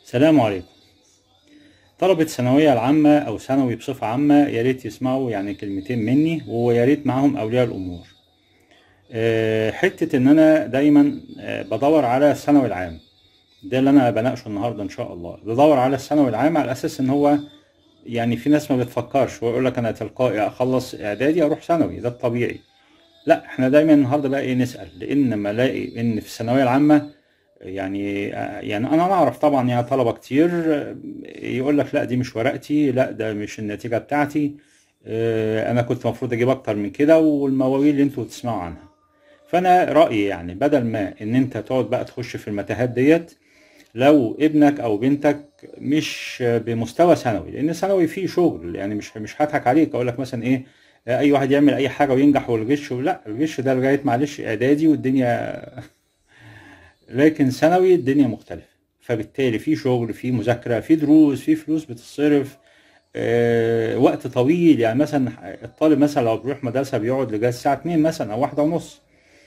السلام عليكم طلبة الثانوية العامة أو ثانوي بصفة عامة يا ريت يسمعوا يعني كلمتين مني ويا ريت معاهم أولياء الأمور آه، حتة إن أنا دايما آه، بدور على الثانوي العام ده اللي أنا بناقشه النهاردة إن شاء الله بدور على الثانوي العام على أساس إن هو يعني في ناس ما بتفكرش ويقول لك أنا تلقائي أخلص إعدادي أروح ثانوي ده الطبيعي لا احنا دايما النهارده بقى ايه نسأل لأن لما الاقي إن في الثانوية العامة يعني يعني انا اعرف طبعا يعني طلبه كتير يقول لك لا دي مش ورقتي لا ده مش النتيجه بتاعتي آه، انا كنت المفروض اجيب اكتر من كده والمواويل اللي انتوا بتسمعوا عنها فانا رايي يعني بدل ما ان انت تقعد بقى تخش في المتاهات ديت لو ابنك او بنتك مش بمستوى ثانوي لان ثانوي فيه شغل يعني مش مش هضحك عليك اقول لك مثلا ايه آه، اي واحد يعمل اي حاجه وينجح والغش لا الغش ده لغايه معلش اعدادي والدنيا لكن ثانوي الدنيا مختلفة فبالتالي في شغل في مذاكرة في دروس في فلوس بتصرف آه، وقت طويل يعني مثلا الطالب مثلا لو بيروح مدرسة بيقعد لغاية الساعة 2 مثلا أو واحدة ونص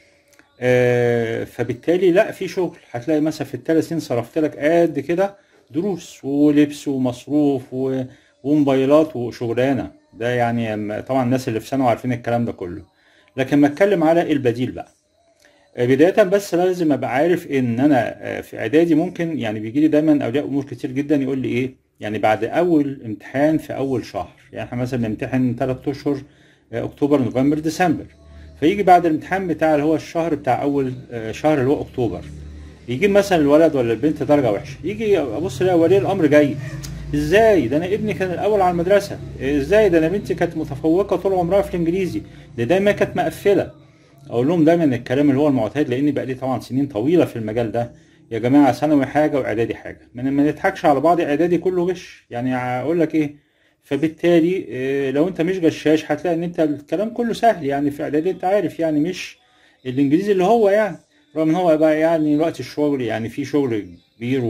آه، فبالتالي لا في شغل هتلاقي مثلا في الثلاث سنين صرفت لك قد كده دروس ولبس ومصروف و- وموبايلات وشغلانة ده يعني طبعا الناس اللي في ثانوي عارفين الكلام ده كله لكن ما اتكلم على البديل بقى بداية بس لازم ابقى عارف ان انا آه، في اعدادي ممكن يعني بيجي لي دايما اولياء امور كتير جدا يقول لي ايه يعني بعد اول امتحان في اول شهر يعني احنا مثلا نمتحن 3 اشهر آه، اكتوبر نوفمبر ديسمبر فيجي بعد الامتحان بتاع اللي هو الشهر بتاع اول آه، شهر اللي هو اكتوبر يجيب مثلا الولد ولا البنت درجة وحشة يجي ابص الاقي ولي الامر جاي ازاي ده انا ابني كان الاول على المدرسة ازاي ده انا بنتي كانت متفوقة طول عمرها في الانجليزي ده دايما كانت مقفلة اقول لهم دايما الكلام اللي هو المعتاد لاني بقى لي طبعا سنين طويله في المجال ده يا جماعه ثانوي حاجه واعدادي حاجه ما ما نضحكش على بعض اعدادي كله غش يعني اقول لك ايه فبالتالي إيه، لو انت مش غشاش هتلاقي ان انت الكلام كله سهل يعني في اعدادي انت عارف يعني مش الانجليزي اللي هو يعني رغم ان هو بقى يعني وقت الشغل يعني في شغل كبير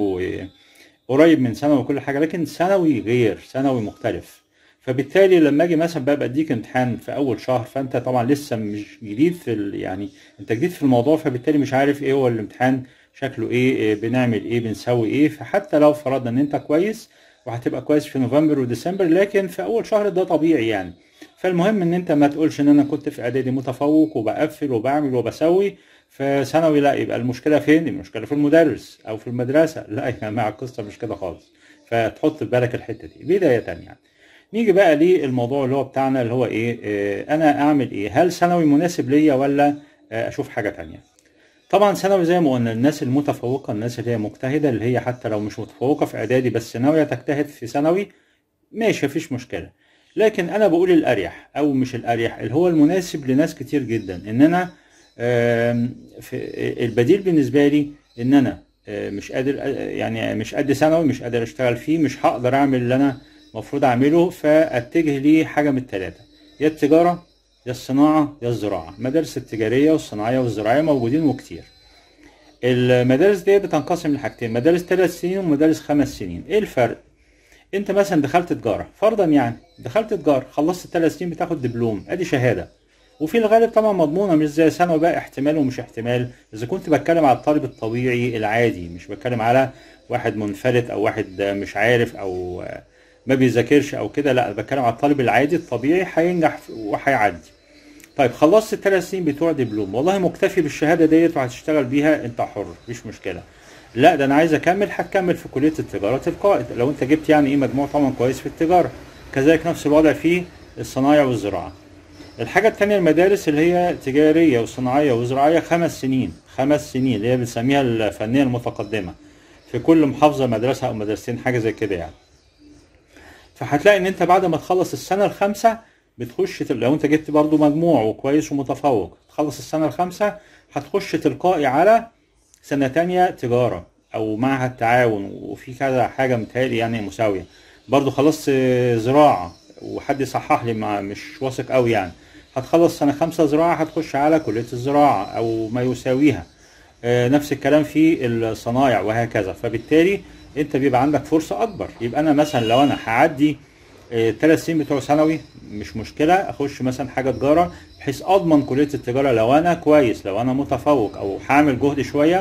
وقريب من ثانوي وكل حاجه لكن ثانوي غير ثانوي مختلف فبالتالي لما اجي مثلا بقى بديك امتحان في اول شهر فانت طبعا لسه مش جديد في ال... يعني انت جديد في الموضوع فبالتالي مش عارف ايه هو الامتحان شكله ايه إيه بنعمل ايه بنسوي ايه فحتى لو فرضنا ان انت كويس وهتبقى كويس في نوفمبر وديسمبر لكن في اول شهر ده طبيعي يعني فالمهم ان انت ما تقولش ان انا كنت في اعدادي متفوق وبقفل وبعمل وبسوي فثانوي لا يبقى المشكله فين المشكله في المدرس او في المدرسه لا يا جماعه القصه مش كده خالص فتحط في بالك الحته دي بدايه يعني نيجي بقى للموضوع اللي هو بتاعنا اللي هو ايه آه، انا اعمل ايه هل ثانوي مناسب ليا ولا آه، اشوف حاجه تانية طبعا ثانوي زي ما قلنا الناس المتفوقه الناس اللي هي مجتهده اللي هي حتى لو مش متفوقه في اعدادي بس ناويه تجتهد في ثانوي ماشي مفيش مشكله لكن انا بقول الاريح او مش الاريح اللي هو المناسب لناس كتير جدا ان انا آم، في البديل بالنسبه لي ان انا آه، مش قادر آه، يعني مش قد ثانوي مش قادر اشتغل فيه مش هقدر اعمل اللي انا المفروض اعمله فاتجه ليه حاجه من الثلاثه يا التجاره يا الصناعه يا الزراعه المدارس التجاريه والصناعيه والزراعيه موجودين وكتير المدارس دي بتنقسم لحاجتين مدارس ثلاث سنين ومدارس خمس سنين ايه الفرق انت مثلا دخلت تجاره فرضا يعني دخلت تجاره خلصت الثلاث سنين بتاخد دبلوم ادي شهاده وفي الغالب طبعا مضمونه مش زي ثانوي بقى احتمال ومش احتمال اذا كنت بتكلم على الطالب الطبيعي العادي مش بتكلم على واحد منفلت او واحد مش عارف او ما بيذاكرش او كده لا بتكلم على الطالب العادي الطبيعي هينجح وهيعدي طيب خلصت الثلاث سنين بتوع دبلوم والله مكتفي بالشهاده ديت وهتشتغل بيها انت حر مفيش مشكله لا ده انا عايز اكمل هتكمل في كليه التجاره تلقائي لو انت جبت يعني ايه مجموع طبعا كويس في التجاره كذلك نفس الوضع في الصنايع والزراعه الحاجة التانية المدارس اللي هي تجارية وصناعية وزراعية خمس سنين خمس سنين اللي هي بنسميها الفنية المتقدمة في كل محافظة مدرسة أو مدرستين حاجة زي كده يعني فهتلاقي ان انت بعد ما تخلص السنه الخامسه بتخش تل- لو انت جبت برضو مجموع وكويس ومتفوق تخلص السنه الخامسه هتخش تلقائي على سنه تانية تجاره او معهد تعاون وفي كذا حاجه متهيألي يعني مساويه برضو خلصت آه، زراعه وحد يصحح لي ما مش واثق قوي يعني هتخلص سنه خمسه زراعه هتخش على كليه الزراعه او ما يساويها آه، نفس الكلام في الصنايع وهكذا فبالتالي انت بيبقى عندك فرصه اكبر يبقى انا مثلا لو انا هعدي الثلاث سنين بتوع ثانوي مش مشكله اخش مثلا حاجه تجاره بحيث اضمن كليه التجاره لو انا كويس لو انا متفوق او هعمل جهد شويه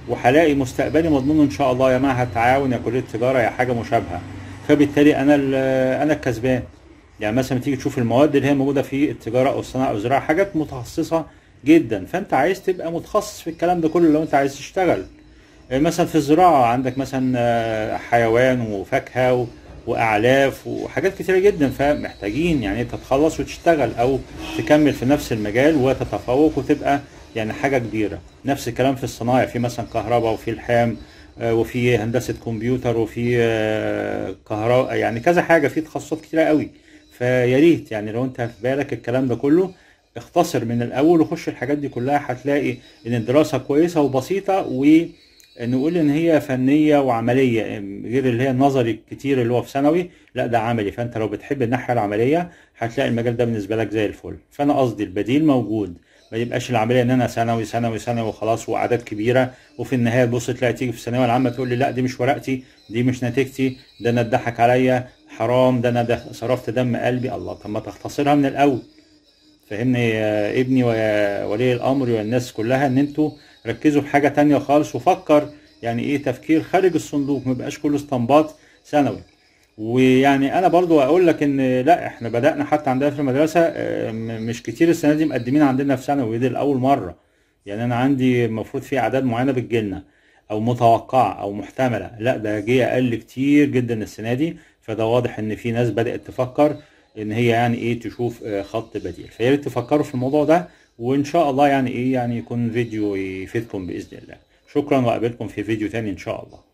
وهلاقي مستقبلي مضمون ان شاء الله يا معهد تعاون يا كليه تجاره يا حاجه مشابهه فبالتالي انا ال- انا الكسبان يعني مثلا تيجي تشوف المواد اللي هي موجوده في التجاره او الصناعه او الزراعه حاجات متخصصه جدا فانت عايز تبقى متخصص في الكلام ده كله لو انت عايز تشتغل مثلا في الزراعه عندك مثلا آه، حيوان وفاكهه و- واعلاف وحاجات كتيره جدا فمحتاجين يعني انت تخلص وتشتغل او تكمل في نفس المجال وتتفوق وتبقى يعني حاجه كبيره نفس الكلام في الصنايع في مثلا كهرباء وفي الحام آه، وفي هندسه كمبيوتر وفي آه، كهرباء يعني كذا حاجه في تخصصات كتيره قوي فيا ريت يعني لو انت في بالك الكلام ده كله اختصر من الاول وخش الحاجات دي كلها هتلاقي ان الدراسه كويسه وبسيطه ونقول ان هي فنيه وعمليه غير اللي هي النظري الكتير اللي هو في ثانوي لا ده عملي فانت لو بتحب الناحيه العمليه هتلاقي المجال ده بالنسبه لك زي الفل فانا قصدي البديل موجود ما يبقاش العمليه ان انا ثانوي ثانوي ثانوي وخلاص واعداد كبيره وفي النهايه تبص تلاقي تيجي في الثانويه العامه تقول لي لا دي مش ورقتي دي مش نتيجتي ده انا اتضحك عليا حرام ده انا ده صرفت دم قلبي الله طب ما تختصرها من الاول فهمني يا ابني ويا ولي الامر والناس كلها ان انتوا ركزوا في حاجه تانية خالص وفكر يعني ايه تفكير خارج الصندوق ما يبقاش كله استنباط ثانوي ويعني انا برضو اقول لك ان لا احنا بدانا حتى عندنا في المدرسه آه، م- مش كتير السنه دي مقدمين عندنا في ثانوي دي لاول مره يعني انا عندي المفروض في اعداد معينه بتجيلنا او متوقعه او محتمله لا ده جه اقل كتير جدا السنه دي فده واضح ان في ناس بدات تفكر ان هي يعني ايه تشوف آه، خط بديل فيا ريت تفكروا في الموضوع ده وان شاء الله يعني ايه يعني يكون فيديو يفيدكم باذن الله شكرا واقابلكم في فيديو تاني ان شاء الله